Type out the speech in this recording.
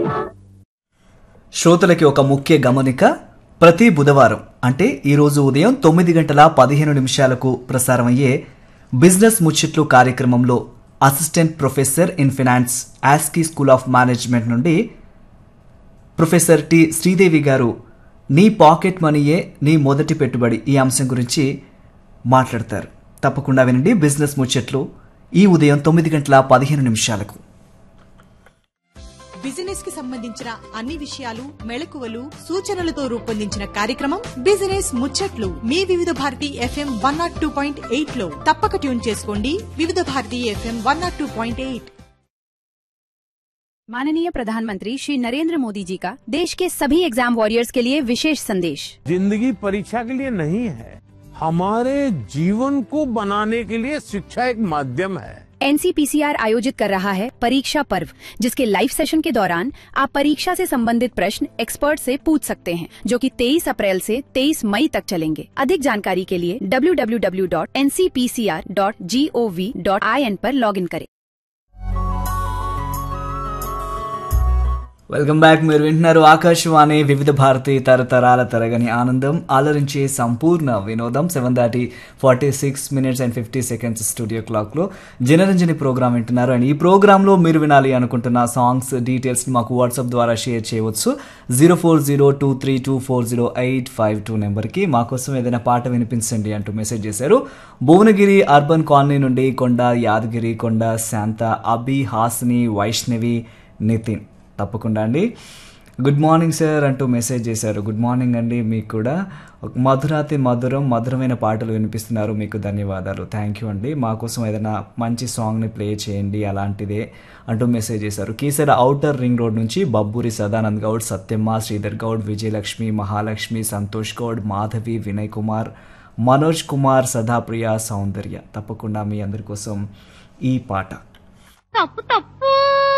శ్రోతలకి ఒక ముఖ్య గమనిక ప్రతి బుధవారం అంటే ఈ రోజు ఉదయం తొమ్మిది గంటల పదిహేను నిమిషాలకు ప్రసారమయ్యే బిజినెస్ ముచ్చట్లు కార్యక్రమంలో assistant professor in finance ASCI school of management నుండి ప్రొఫెసర్ టి శ్రీదేవి గారు నీ పాకెట్ మనీయే నీ మొదటి పెట్టుబడి ఈ అంశం గురించి మాట్లాడతారు తప్పకుండా వినండి బిజినెస్ ముచ్చట్లు ఈ ఉదయం తొమ్మిది గంటల పదిహేను నిమిషాలకు బిజినెస్ కి సంబంధించిన అన్ని విషయాలు మెళకువలు సూచనలతో రూపొందించిన కార్యక్రమం బిజినెస్ ముచ్చట్లు మీ Vividh Bharati FM one naught two point eight లో తప్పక ట్యూన్ చేసుకోండి Vividh Bharati FM one naught two point eight माननीय प्रधानमंत्री श्री नरेंद्र मोदी जी का देश के सभी एग्जाम वॉरियर्स के लिए विशेष संदेश जिंदगी परीक्षा के लिए नहीं है हमारे जीवन को बनाने के लिए शिक्षा एक माध्यम है एनसीपीसीआर आयोजित कर रहा है परीक्षा पर्व जिसके लाइव सेशन के दौरान आप परीक्षा से संबंधित प्रश्न एक्सपर्ट से पूछ सकते हैं जो कि 23 अप्रैल से 23 मई तक चलेंगे अधिक जानकारी के लिए www.ncpcr.gov.in पर लॉगिन करें వెల్కమ్ బ్యాక్ మీరు వింటున్నారు ఆకాశవాణి వివిధ భారతి తరతరాల తరగని ఆనందం ఆలరించే సంపూర్ణ వినోదం సెవెన్ దాటి forty six minutes and fifty seconds studio క్లాక్లో జనరంజని ప్రోగ్రామ్ వింటున్నారు అండ్ ఈ ప్రోగ్రాంలో మీరు వినాలి అనుకుంటున్న సాంగ్స్ డీటెయిల్స్ మాకు వాట్సాప్ ద్వారా షేర్ చేయవచ్చు zero four zero two three two four zero eight five two నెంబర్కి మా కోసం ఏదైనా పాట వినిపించండి అంటూ మెసేజ్ చేశారు భువనగిరి అర్బన్ కాలనీ నుండి కొండ యాదగిరి కొండ శాంత అభి హాసిని వైష్ణవి నితిన్ తప్పకుండా అండి గుడ్ మార్నింగ్ సార్ అంటూ మెసేజ్ చేశారు గుడ్ మార్నింగ్ అండి మీకు కూడా మధురాతి మధురం మధురమైన పాటలు వినిపిస్తున్నారు మీకు ధన్యవాదాలు థ్యాంక్ యూ అండి మా కోసం ఏదైనా మంచి సాంగ్ని ప్లే చేయండి అలాంటిదే అంటూ మెసేజ్ చేశారు కీసర ఔటర్ రింగ్ రోడ్ నుంచి బబ్బూరి సదానంద్ గౌడ్ సత్యమ్మ శ్రీధర్ గౌడ్ విజయలక్ష్మి మహాలక్ష్మి సంతోష్ గౌడ్ మాధవి వినయ్ కుమార్ మనోజ్ కుమార్ సదాప్రియ సౌందర్య తప్పకుండా మీ అందరి కోసం ఈ పాట తప్పు తప్పు